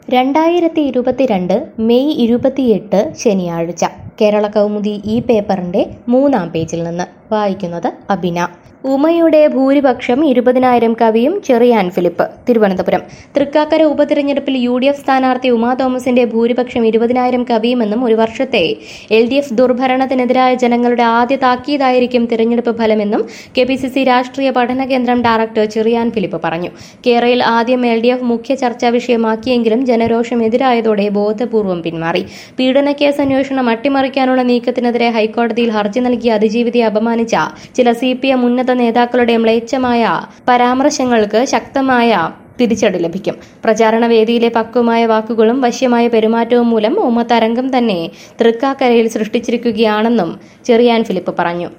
രണ്ടായിരത്തി ഇരുപത്തിരണ്ട് മെയ് ഇരുപത്തിയെട്ട് ശനിയാഴ്ച കേരള കൗമുദി ഈ പേപ്പറിന്റെ മൂന്നാം പേജിൽ നിന്ന് വായിക്കുന്നത് അബിന ഉമയുടെ ഭൂരിപക്ഷം ഇരുപതിനായിരം കവിയും ചെറിയാൻ ഫിലിപ്പ് തിരുവനന്തപുരം തൃക്കാക്കര ഉപതിരഞ്ഞെടുപ്പിൽ യു ഡി എഫ് സ്ഥാനാർത്ഥി ഉമാ തോമസിന്റെ ഭൂരിപക്ഷം ഇരുപതിനായിരം കവിയുമെന്നും ഒരു വർഷത്തെ എൽ ഡി എഫ് ദുർഭരണത്തിനെതിരായ ജനങ്ങളുടെ ആദ്യ താക്കീതായിരിക്കും തിരഞ്ഞെടുപ്പ് ഫലമെന്നും കെ പി സി സി രാഷ്ട്രീയ പഠന കേന്ദ്രം ഡയറക്ടർ ചെറിയാൻ ഫിലിപ്പ് പറഞ്ഞു കേരളയിൽ ആദ്യം എൽ ഡി എഫ് മുഖ്യ ചർച്ചാ വിഷയമാക്കിയെങ്കിലും ജനരോഷം എതിരായതോടെ ബോധപൂർവം പിന്മാറി പീഡനക്കേസ് അന്വേഷണം അട്ടിമറിക്കാനുള്ള നീക്കത്തിനെതിരെ ഹൈക്കോടതിയിൽ ഹർജി നൽകിയ അതിജീവിതയെ അപമാനിച്ച ചില സി പി എം ഉന്നത നേതാക്കളുടെ മ്ലേച്ഛമായ പരാമർശങ്ങൾക്ക് ശക്തമായ തിരിച്ചടി ലഭിക്കും പ്രചാരണ വേദിയിലെ പക്വമായ വാക്കുകളും വശ്യമായ പെരുമാറ്റവും മൂലം ഉമ്മ തരംഗം തന്നെ തൃക്കാക്കരയിൽ സൃഷ്ടിച്ചിരിക്കുകയാണെന്നും ചെറിയാൻ ഫിലിപ്പ് പറഞ്ഞു